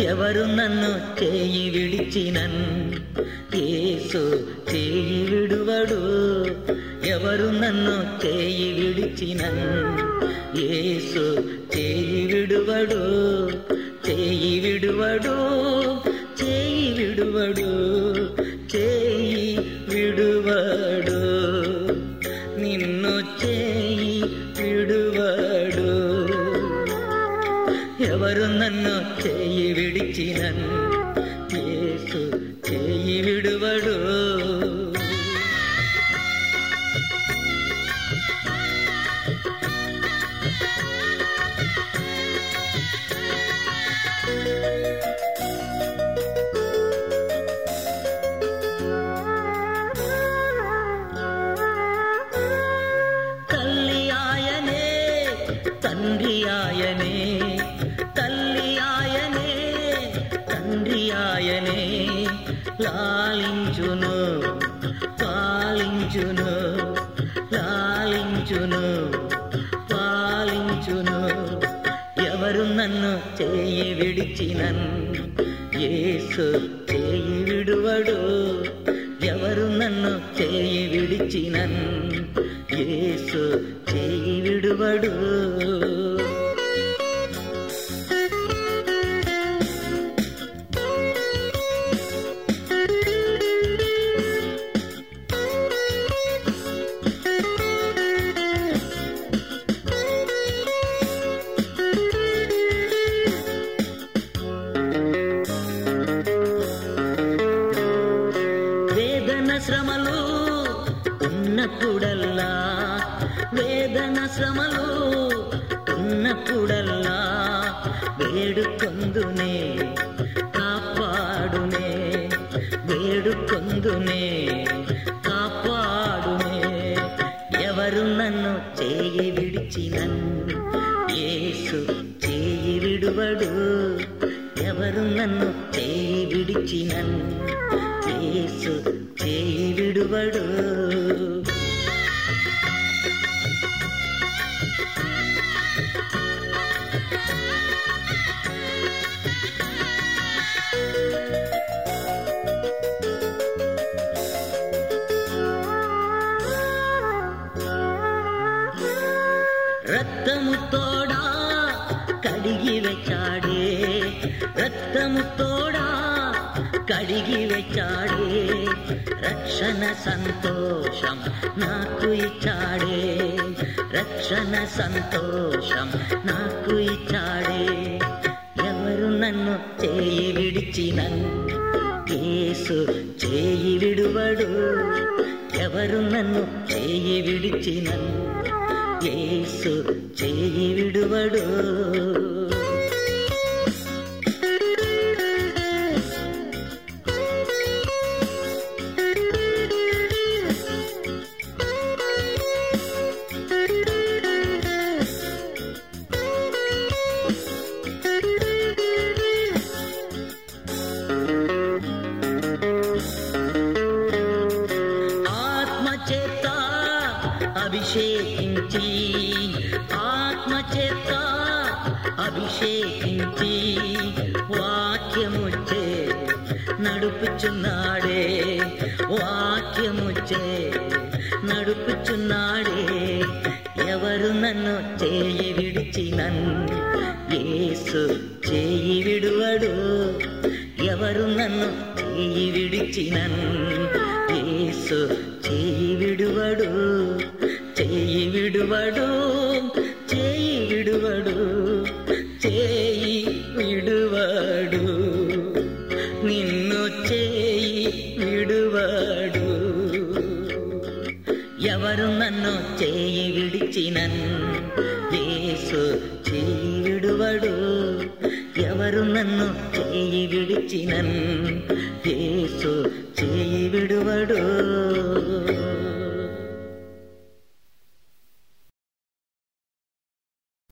ఎవరు నన్ను చేయి విడిచినన్ యేసు చేయి విడువడు ఎవరు నన్ను చేయి విడిచినన్ యేసు చేయి విడువడు చేయి విడువడు చేయి విడువడు చేయి విడువడు నిన్ను చేయి విడువడు ఎవరు నన్ను చేయి విడిచినన్ యేసు చేయి విడువడు తల్లి ఆయనే తండ్రి ఆయనే తల్లి ఆయనే తండ్రి ఆయనే లాలించును పాలించును లాలించును పాలించును ఎవరు నన్ను చేయి విడిచినన్ యేసు చేయి విడువడు ఎవరు నన్ను చేయి విడిచినన్ యేసు చేయి విడువడు వేదన శ్రమలు ఉన్నప్పుడల్లా వేదన శ్రమలు ఉన్నప్పుడల్లా వేడుకొందునే కాపాడునే వేడుకొందునే కాపాడునే ఎవరు నన్ను చేయి విడిచినన్ యేసు చేయి విడువడు ఎవరు నన్ను చేయి విడిచినన్ యేసు చేయి విడువడు రక్తము తోడా కడిగి వెచ్చాడే రక్తము తోడా కడిగి వెచ్చాడే రక్షణ సంతోషం నాకు ఇచ్చాడే రక్షణ సంతోషం నాకు ఇచ్చాడే ఎవరు నన్ను చేయి విడిచినన్ యేసు చేయి విడువడు ఎవరు నన్ను చేయి విడిచినన్ యేసు చేయి విడువడు ఆత్మ చేత అభిషేకించి ఆత్మ చేత అభిషేకించి వాక్యముచ్చే నడుపుచున్నాడే వాక్యముచ్చే నడుపుచున్నాడే ఎవరు నన్ను చేయి విడిచినన్ యేసు చేయి విడువడు ఎవరు నన్ను చేయి విడిచినన్ యేసు చేయి విడువడు చేయి విడువడు చేయి విడువడు చేయి విడువడు నిన్ను చేయి విడువడు ఎవరు నన్ను చేయి విడిచినన్ యేసు చేయి విడువడు ఎవరు నన్ను చేయి విడిచినన్ యేసు చేయి విడువడు